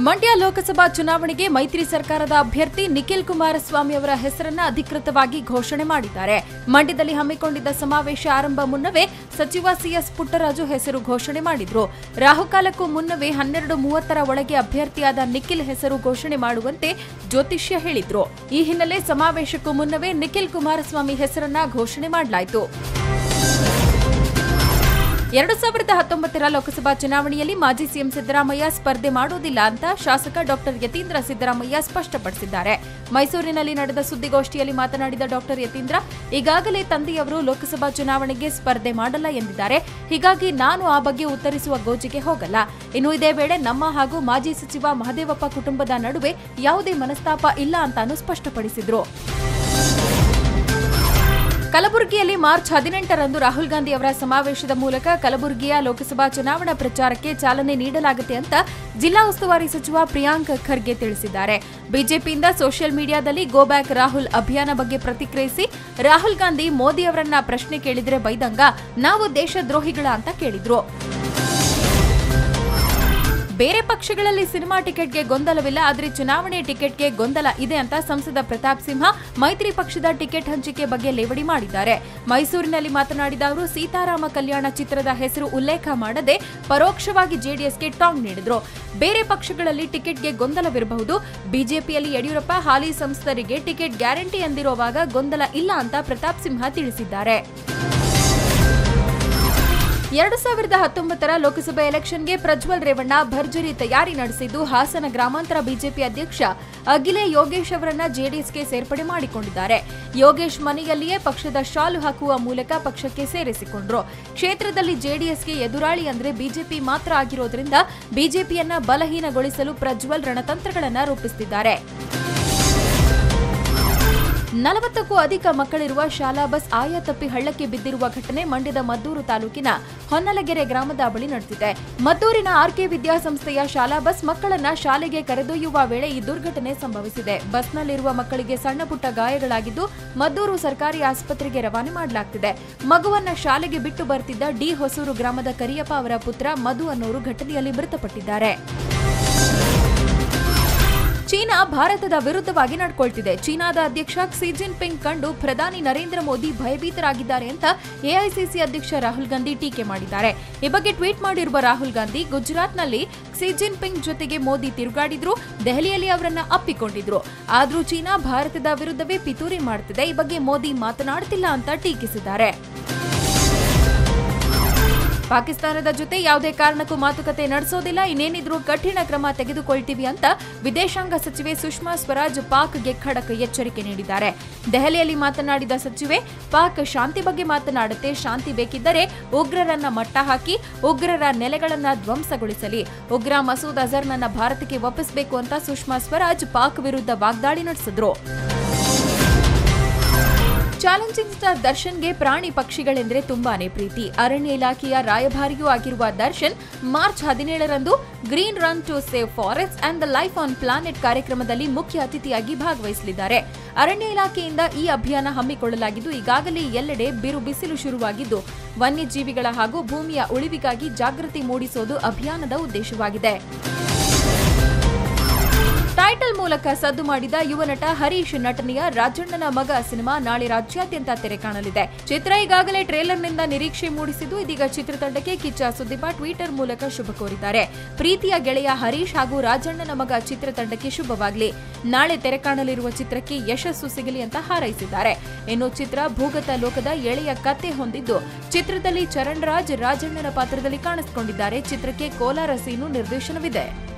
ಮಂಡ್ಯ ಲೋಕಸಭಾ ಚುನಾವಣೆಗೆ ಮೈತ್ರಿ ಸರ್ಕಾರದ ಅಭ್ಯರ್ಥಿ ನಿಖಿಲ್ ಕುಮಾರಸ್ವಾಮಿ ಅವರ ಹೆಸರನ್ನ ಅಧಿಕೃತವಾಗಿ ಘೋಷಣೆ ಮಾಡಿದ್ದಾರೆ ಮಂಡ್ಯದಲ್ಲಿ ಹಮ್ಮಿಕೊಂಡಿದ್ದ ಸಮಾವೇಶ ಆರಂಭ ಮುನ್ನವೇ ಸಚಿವ ಸಿಎಸ್ ಪುಟ್ಟರಾಜು ಹೆಸರು ಘೋಷಣೆ ಮಾಡಿದ್ರು ರಾಹುಕಾಲಕ್ಕೂ ಮುನ್ನವೇ ಹನ್ನೆರಡು ಮೂವತ್ತರ ಒಳಗೆ ಅಭ್ಯರ್ಥಿಯಾದ ನಿಖಿಲ್ ಹೆಸರು ಘೋಷಣೆ ಮಾಡುವಂತೆ ಜ್ಯೋತಿಷ್ಯ ಹೇಳಿದ್ರು ಈ ಹಿನ್ನೆಲೆ ಸಮಾವೇಶಕ್ಕೂ ಮುನ್ನವೇ ನಿಖಿಲ್ ಕುಮಾರಸ್ವಾಮಿ ಹೆಸರನ್ನ ಘೋಷಣೆ ಮಾಡಲಾಯಿತು ಎರಡು ಸಾವಿರದ ಹತ್ತೊಂಬತ್ತರ ಲೋಕಸಭಾ ಚುನಾವಣೆಯಲ್ಲಿ ಮಾಜಿ ಸಿಎಂ ಸಿದ್ದರಾಮಯ್ಯ ಸ್ಪರ್ಧೆ ಮಾಡುವುದಿಲ್ಲ ಅಂತ ಶಾಸಕ ಡಾಕ್ಟರ್ ಯತೀಂದ್ರ ಸಿದ್ದರಾಮಯ್ಯ ಸ್ಪಷ್ಟಪಡಿಸಿದ್ದಾರೆ ಮೈಸೂರಿನಲ್ಲಿ ನಡೆದ ಸುದ್ದಿಗೋಷ್ಠಿಯಲ್ಲಿ ಮಾತನಾಡಿದ ಡಾಕ್ಟರ್ ಯತೀಂದ್ರ ಈಗಾಗಲೇ ತಂದೆಯವರು ಲೋಕಸಭಾ ಚುನಾವಣೆಗೆ ಸ್ಪರ್ಧೆ ಮಾಡಲ್ಲ ಎಂದಿದ್ದಾರೆ ಹೀಗಾಗಿ ನಾನು ಆ ಬಗ್ಗೆ ಉತ್ತರಿಸುವ ಗೋಜಿಗೆ ಹೋಗಲ್ಲ ಇನ್ನು ಇದೇ ವೇಳೆ ನಮ್ಮ ಹಾಗೂ ಮಾಜಿ ಸಚಿವ ಮಹದೇವಪ್ಪ ಕುಟುಂಬದ ನಡುವೆ ಯಾವುದೇ ಮನಸ್ತಾಪ ಇಲ್ಲ ಅಂತಾನು ಸ್ಪಷ್ಟಪಡಿಸಿದ್ರು ಕಲಬುರಗಿಯಲ್ಲಿ ಮಾರ್ಚ್ ಹದಿನೆಂಟರಂದು ರಾಹುಲ್ ಗಾಂಧಿ ಅವರ ಸಮಾವೇಶದ ಮೂಲಕ ಕಲಬುರಗಿಯ ಲೋಕಸಭಾ ಚುನಾವಣಾ ಪ್ರಚಾರಕ್ಕೆ ಚಾಲನೆ ನೀಡಲಾಗುತ್ತೆ ಅಂತ ಜಿಲ್ಲಾ ಉಸ್ತುವಾರಿ ಸಚಿವ ಪ್ರಿಯಾಂಕ್ ಖರ್ಗೆ ತಿಳಿಸಿದ್ದಾರೆ ಬಿಜೆಪಿಯಿಂದ ಸೋಷಿಯಲ್ ಮೀಡಿಯಾದಲ್ಲಿ ಗೋ ಬ್ಯಾಕ್ ರಾಹುಲ್ ಅಭಿಯಾನ ಬಗ್ಗೆ ಪ್ರತಿಕ್ರಿಯಿಸಿ ರಾಹುಲ್ ಗಾಂಧಿ ಮೋದಿ ಅವರನ್ನ ಪ್ರಶ್ನೆ ಕೇಳಿದ್ರೆ ಬೈದಂಗ ನಾವು ದೇಶದ್ರೋಹಿಗಳ ಅಂತ ಕೇಳಿದ್ರು ಬೇರೆ ಪಕ್ಷಗಳಲ್ಲಿ ಸಿನಿಮಾ ಟಿಕೆಟ್ಗೆ ಗೊಂದಲವಿಲ್ಲ ಆದರೆ ಚುನಾವಣೆ ಟಿಕೆಟ್ಗೆ ಗೊಂದಲ ಇದೆ ಅಂತ ಸಂಸದ ಪ್ರತಾಪ್ ಸಿಂಹ ಮೈತ್ರಿ ಪಕ್ಷದ ಟಿಕೆಟ್ ಹಂಚಿಕೆ ಬಗ್ಗೆ ಲೇವಡಿ ಮಾಡಿದ್ದಾರೆ ಮೈಸೂರಿನಲ್ಲಿ ಮಾತನಾಡಿದ ಅವರು ಸೀತಾರಾಮ ಕಲ್ಯಾಣ ಚಿತ್ರದ ಹೆಸರು ಉಲ್ಲೇಖ ಮಾಡದೆ ಪರೋಕ್ಷವಾಗಿ ಜೆಡಿಎಸ್ಗೆ ಟಾಂಗ್ ನೀಡಿದ್ರು ಬೇರೆ ಪಕ್ಷಗಳಲ್ಲಿ ಟಿಕೆಟ್ಗೆ ಗೊಂದಲವಿರಬಹುದು ಬಿಜೆಪಿಯಲ್ಲಿ ಯಡಿಯೂರಪ್ಪ ಹಾಲಿ ಸಂಸದರಿಗೆ ಟಿಕೆಟ್ ಗ್ಯಾರಂಟಿ ಎಂದಿರುವಾಗ ಗೊಂದಲ ಇಲ್ಲ ಅಂತ ಪ್ರತಾಪ್ ಸಿಂಹ ತಿಳಿಸಿದ್ದಾರೆ ಎರಡು ಸಾವಿರದ ಹತ್ತೊಂಬತ್ತರ ಲೋಕಸಭಾ ಎಲೆಕ್ಷನ್ಗೆ ಪ್ರಜ್ವಲ್ ರೇವಣ್ಣ ಭರ್ಜರಿ ತಯಾರಿ ನಡೆಸಿದ್ದು ಹಾಸನ ಗ್ರಾಮಾಂತರ ಬಿಜೆಪಿ ಅಧ್ಯಕ್ಷ ಅಗಿಲೆ ಯೋಗೇಶ್ ಅವರನ್ನ ಜೆಡಿಎಸ್ಗೆ ಸೇರ್ಪಡೆ ಮಾಡಿಕೊಂಡಿದ್ದಾರೆ ಯೋಗೇಶ್ ಮನೆಯಲ್ಲಿಯೇ ಪಕ್ಷದ ಶಾಲು ಹಾಕುವ ಮೂಲಕ ಪಕ್ಷಕ್ಕೆ ಸೇರಿಸಿಕೊಂಡ್ರು ಕ್ಷೇತ್ರದಲ್ಲಿ ಜೆಡಿಎಸ್ಗೆ ಎದುರಾಳಿ ಅಂದ್ರೆ ಬಿಜೆಪಿ ಮಾತ್ರ ಆಗಿರೋದ್ರಿಂದ ಬಿಜೆಪಿಯನ್ನ ಬಲಹೀನಗೊಳಿಸಲು ಪ್ರಜ್ವಲ್ ರಣತಂತ್ರಗಳನ್ನ ರೂಪಿಸುತ್ತಿದ್ದಾರೆ ನಲವತ್ತಕ್ಕೂ ಅಧಿಕ ಮಕ್ಕಳಿರುವ ಶಾಲಾ ಬಸ್ ಆಯ ತಪ್ಪಿ ಹಳ್ಳಕ್ಕೆ ಬಿದ್ದಿರುವ ಘಟನೆ ಮಂಡ್ಯದ ಮದ್ದೂರು ತಾಲೂಕಿನ ಹೊನ್ನಲಗೆರೆ ಗ್ರಾಮದ ಬಳಿ ನಡೆದಿದೆ ಮದ್ದೂರಿನ ಆರ್ಕೆ ವಿದ್ಯಾಸಂಸ್ಥೆಯ ಶಾಲಾ ಬಸ್ ಮಕ್ಕಳನ್ನ ಶಾಲೆಗೆ ಕರೆದೊಯ್ಯುವ ವೇಳೆ ಈ ದುರ್ಘಟನೆ ಸಂಭವಿಸಿದೆ ಬಸ್ನಲ್ಲಿರುವ ಮಕ್ಕಳಿಗೆ ಸಣ್ಣ ಪುಟ್ಟ ಗಾಯಗಳಾಗಿದ್ದು ಮದ್ದೂರು ಸರ್ಕಾರಿ ಆಸ್ಪತ್ರೆಗೆ ರವಾನೆ ಮಾಡಲಾಗ್ತಿದೆ ಮಗುವನ್ನ ಶಾಲೆಗೆ ಬಿಟ್ಟು ಬರ್ತಿದ್ದ ಡಿ ಹೊಸೂರು ಗ್ರಾಮದ ಕರಿಯಪ್ಪ ಅವರ ಪುತ್ರ ಮಧು ಅನ್ನೋರು ಘಟನೆಯಲ್ಲಿ ಮೃತಪಟ್ಟಿದ್ದಾರೆ ಚೀನಾ ಭಾರತದ ವಿರುದ್ಧವಾಗಿ ನಡ್ಕೊಳ್ತಿದೆ ಚೀನಾದ ಅಧ್ಯಕ್ಷ ಕ್ಸಿ ಜಿನ್ಪಿಂಗ್ ಕಂಡು ಪ್ರಧಾನಿ ನರೇಂದ್ರ ಮೋದಿ ಭಯಭೀತರಾಗಿದ್ದಾರೆ ಅಂತ ಎಐಸಿಸಿ ಅಧ್ಯಕ್ಷ ರಾಹುಲ್ ಗಾಂಧಿ ಟೀಕೆ ಮಾಡಿದ್ದಾರೆ ಈ ಬಗ್ಗೆ ಟ್ವೀಟ್ ಮಾಡಿರುವ ರಾಹುಲ್ ಗಾಂಧಿ ಗುಜರಾತ್ನಲ್ಲಿ ಕ್ಸಿ ಜಿನ್ಪಿಂಗ್ ಜೊತೆಗೆ ಮೋದಿ ತಿರುಗಾಡಿದ್ರು ದೆಹಲಿಯಲ್ಲಿ ಅವರನ್ನ ಅಪ್ಪಿಕೊಂಡಿದ್ರು ಆದ್ರೂ ಚೀನಾ ಭಾರತದ ವಿರುದ್ಧವೇ ಪಿತೂರಿ ಮಾಡ್ತಿದೆ ಈ ಬಗ್ಗೆ ಮೋದಿ ಮಾತನಾಡ್ತಿಲ್ಲ ಅಂತ ಟೀಕಿಸಿದ್ದಾರೆ ಪಾಕಿಸ್ತಾನದ ಜೊತೆ ಯಾವುದೇ ಕಾರಣಕ್ಕೂ ಮಾತುಕತೆ ನಡೆಸೋದಿಲ್ಲ ಇನ್ನೇನಿದ್ರೂ ಕಠಿಣ ಕ್ರಮ ತೆಗೆದುಕೊಳ್ತೀವಿ ಅಂತ ವಿದೇಶಾಂಗ ಸಚಿವೆ ಸುಷ್ಮಾ ಸ್ವರಾಜ್ ಪಾಕ್ಗೆ ಖಡಕ್ ಎಚ್ಚರಿಕೆ ನೀಡಿದ್ದಾರೆ ದೆಹಲಿಯಲ್ಲಿ ಮಾತನಾಡಿದ ಸಚಿವೆ ಪಾಕ್ ಶಾಂತಿ ಬಗ್ಗೆ ಮಾತನಾಡುತ್ತೆ ಶಾಂತಿ ಬೇಕಿದ್ದರೆ ಉಗ್ರರನ್ನ ಮಟ್ಟ ಹಾಕಿ ಉಗ್ರರ ನೆಲೆಗಳನ್ನ ಧ್ವಂಸಗೊಳಿಸಲಿ ಉಗ್ರ ಮಸೂದ್ ಅಜರ್ನನ್ನ ಭಾರತಕ್ಕೆ ಒಪ್ಪಿಸಬೇಕು ಅಂತ ಸುಷ್ಮಾ ಸ್ವರಾಜ್ ಪಾಕ್ ವಿರುದ್ಧ ವಾಗ್ದಾಳಿ ನಡೆಸಿದ್ರು ಚಾಲೆಂಜಿಂಗ್ ಸ್ಟಾರ್ ದರ್ಶನ್ಗೆ ಪ್ರಾಣಿ ಪಕ್ಷಿಗಳೆಂದ್ರೆ ತುಂಬಾನೇ ಪ್ರೀತಿ ಅರಣ್ಯ ಇಲಾಖೆಯ ರಾಯಭಾರಿಯೂ ಆಗಿರುವ ದರ್ಶನ್ ಮಾರ್ಚ್ ಹದಿನೇಳರಂದು green run to save forest and the life on planet ಕಾರ್ಯಕ್ರಮದಲ್ಲಿ ಮುಖ್ಯ ಅತಿಥಿಯಾಗಿ ಭಾಗವಹಿಸಲಿದ್ದಾರೆ ಅರಣ್ಯ ಇಲಾಖೆಯಿಂದ ಈ ಅಭಿಯಾನ ಹಮ್ಮಿಕೊಳ್ಳಲಾಗಿದ್ದು ಈಗಾಗಲೇ ಎಲ್ಲೆಡೆ ಬಿರು ಬಿಸಿಲು ಶುರುವಾಗಿದ್ದು ವನ್ಯಜೀವಿಗಳ ಹಾಗೂ ಭೂಮಿಯ ಉಳಿವಿಗಾಗಿ ಜಾಗೃತಿ ಮೂಡಿಸೋದು ಅಭಿಯಾನದ ಉದ್ದೇಶವಾಗಿದೆ ಟೈಟಲ್ ಮೂಲಕ ಸದ್ದು ಮಾಡಿದ ಯುವ ನಟ ಹರೀಶ್ ನಟನೆಯ ರಾಜಣ್ಣನ ಮಗ ಸಿನಿಮಾ ನಾಳೆ ರಾಜ್ಯಾದ್ಯಂತ ತೆರೆ ಕಾಣಲಿದೆ ಚಿತ್ರ ಈಗಾಗಲೇ ಟ್ರೇಲರ್ನಿಂದ ನಿರೀಕ್ಷೆ ಮೂಡಿಸಿದ್ದು ಇದೀಗ ಚಿತ್ರತಂಡಕ್ಕೆ ಕಿಚ್ಚ ಸುದೀಪ ಟ್ವಿಟರ್ ಮೂಲಕ ಶುಭ ಕೋರಿದ್ದಾರೆ ಪ್ರೀತಿಯ ಗೆಳೆಯ ಹರೀಶ್ ಹಾಗೂ ರಾಜಣ್ಣನ ಮಗ ಚಿತ್ರತಂಡಕ್ಕೆ ಶುಭವಾಗಲಿ ನಾಳೆ ತೆರೆ ಕಾಣಲಿರುವ ಚಿತ್ರಕ್ಕೆ ಯಶಸ್ಸು ಸಿಗಲಿ ಅಂತ ಹಾರೈಸಿದ್ದಾರೆ ಇನ್ನು ಚಿತ್ರ ಭೂಗತ ಲೋಕದ ಎಳೆಯ ಕತೆ ಹೊಂದಿದ್ದು ಚಿತ್ರದಲ್ಲಿ ಚರಣ್ ರಾಜ್ ರಾಜಣ್ಣನ ಪಾತ್ರದಲ್ಲಿ ಕಾಣಿಸಿಕೊಂಡಿದ್ದಾರೆ ಚಿತ್ರಕ್ಕೆ ಕೋಲಾರ ಸೀನು ನಿರ್ದೇಶನವಿದೆ